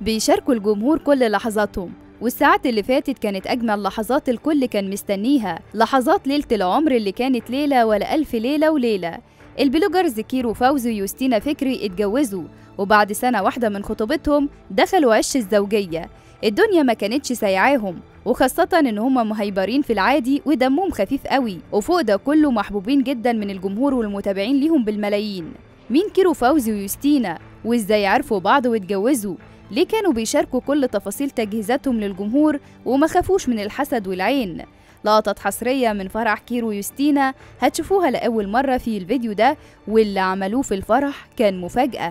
بيشاركوا الجمهور كل لحظاتهم والساعات اللي فاتت كانت أجمل لحظات الكل كان مستنيها لحظات ليلة العمر اللي كانت ليلة ولا ألف ليلة وليلة البلوجرز كيرو فوزي ويوستينا فكري اتجوزوا وبعد سنة واحدة من خطوبتهم دخلوا عش الزوجية الدنيا ما كانتش سايعاهم وخاصة إن هما مهيبرين في العادي ودمهم خفيف قوي وفوق ده كله محبوبين جدا من الجمهور والمتابعين ليهم بالملايين مين كيرو فوزي ويوستينا وإزاي عرفوا بعض واتجوزوا ليه كانوا بيشاركوا كل تفاصيل تجهيزاتهم للجمهور وما خافوش من الحسد والعين لقطات حصرية من فرح كيرو ويوستينا هتشوفوها لأول مرة في الفيديو ده واللي عملوه في الفرح كان مفاجأة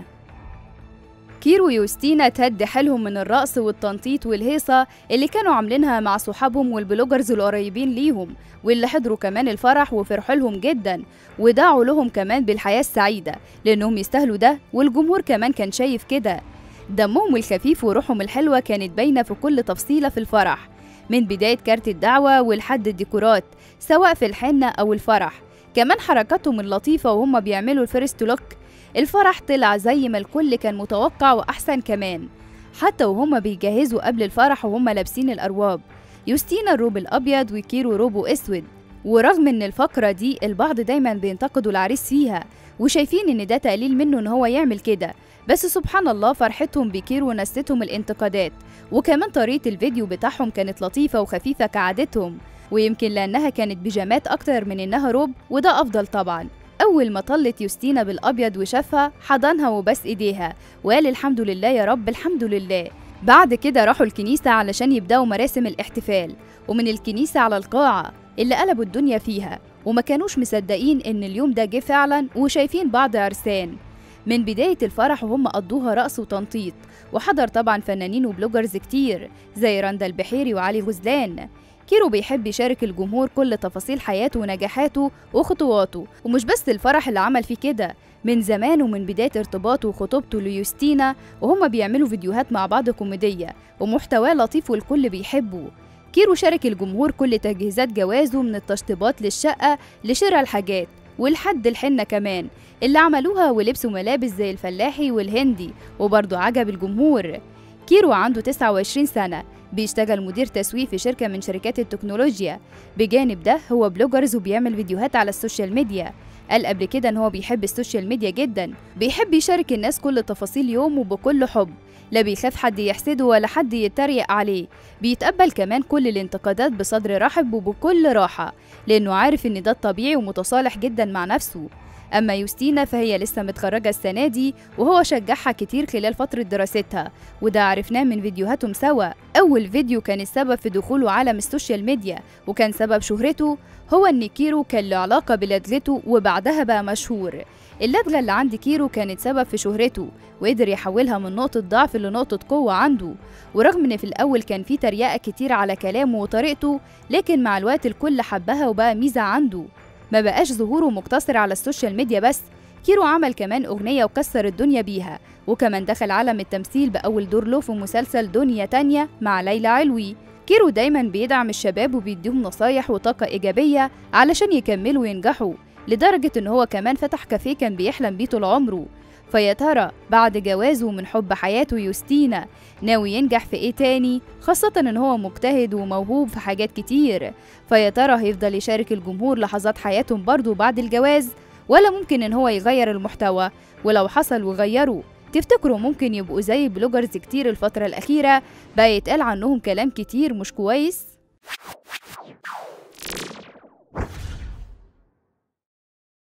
كيرو ويوستينا تهد حيلهم من الرقص والتنطيط والهيصة اللي كانوا عاملينها مع صحابهم والبلوجرز القريبين ليهم واللي حضروا كمان الفرح وفرحوا لهم جدا ودعوا لهم كمان بالحياة السعيدة لأنهم يستاهلوا ده والجمهور كمان كان شايف كده دمهم الخفيف وروحهم الحلوة كانت باينة في كل تفصيلة في الفرح من بداية كارت الدعوة ولحد الديكورات سواء في الحنة أو الفرح كمان حركاتهم اللطيفة وهم بيعملوا الفيرست لوك الفرح طلع زي ما الكل كان متوقع وأحسن كمان حتى وهم بيجهزوا قبل الفرح وهم لابسين الأرواب يوستينا الروب الأبيض وكيرو روبو أسود ورغم ان الفقرة دي البعض دايما بينتقدوا العريس فيها وشايفين ان ده تقليل منه ان هو يعمل كده بس سبحان الله فرحتهم بكيرو نستهم الانتقادات وكمان طريقة الفيديو بتاعهم كانت لطيفة وخفيفة كعادتهم ويمكن لأنها كانت بيجامات أكتر من إنها روب وده أفضل طبعا أول ما طلت يوستينا بالأبيض وشافها حضنها وبس إيديها وقال الحمد لله يا رب الحمد لله بعد كده راحوا الكنيسة علشان يبدأوا مراسم الاحتفال ومن الكنيسة على القاعة اللي قلبوا الدنيا فيها وما كانوش مصدقين إن اليوم ده جه فعلا وشايفين بعض عرسان من بداية الفرح وهم قضوها رقص وتنطيط وحضر طبعا فنانين وبلوجرز كتير زي رندا البحيري وعلي غزلان كيرو بيحب يشارك الجمهور كل تفاصيل حياته ونجاحاته وخطواته ومش بس الفرح اللي عمل فيه كده من زمان ومن بداية ارتباطه وخطوبته ليوستينا وهما بيعملوا فيديوهات مع بعض كوميدية ومحتواه لطيف والكل بيحبه كيرو شارك الجمهور كل تجهيزات جوازه من التشطيبات للشقة لشراء الحاجات ولحد الحنة كمان اللي عملوها ولبسوا ملابس زي الفلاحي والهندي وبرضه عجب الجمهور كيرو عنده 29 سنة بيشتغل مدير تسويق في شركة من شركات التكنولوجيا بجانب ده هو بلوجرز وبيعمل فيديوهات على السوشيال ميديا قال قبل كده ان هو بيحب السوشيال ميديا جدا بيحب يشارك الناس كل تفاصيل يومه بكل حب لا بيخاف حد يحسده ولا حد يتريق عليه بيتقبل كمان كل الانتقادات بصدر رحب وبكل راحة لأنه عارف إن ده الطبيعي ومتصالح جدا مع نفسه أما يوستينا فهي لسه متخرجة السنة دي وهو شجعها كتير خلال فترة دراستها وده عرفناه من فيديوهاتهم سوا أول فيديو كان السبب في دخوله عالم السوشيال ميديا وكان سبب شهرته هو إن كيرو كان له علاقة بلدغته وبعدها بقى مشهور اللدغة اللي عند كيرو كانت سبب في شهرته وقدر يحولها من نقطة ضعف لنقطة قوة عنده ورغم إن في الأول كان في تريقة كتير على كلامه وطريقته لكن مع الوقت الكل حبها وبقى ميزة عنده ما بقاش ظهوره مقتصر على السوشيال ميديا بس كيرو عمل كمان أغنية وكسر الدنيا بيها وكمان دخل عالم التمثيل بأول دور له في مسلسل دنيا تانية مع ليلى علوي كيرو دايما بيدعم الشباب وبيديهم نصايح وطاقة إيجابية علشان يكملوا وينجحوا لدرجة إن هو كمان فتح كافيه كان بيحلم بيه طول عمره فيا ترى بعد جوازه من حب حياته يوستينا ناوي ينجح في ايه تاني خاصة ان هو مجتهد وموهوب في حاجات كتير فيا ترى هيفضل يشارك الجمهور لحظات حياتهم برضه بعد الجواز ولا ممكن ان هو يغير المحتوى ولو حصل وغيره تفتكروا ممكن يبقوا زي بلوجرز كتير الفترة الأخيرة بقى يتقال عنهم كلام كتير مش كويس؟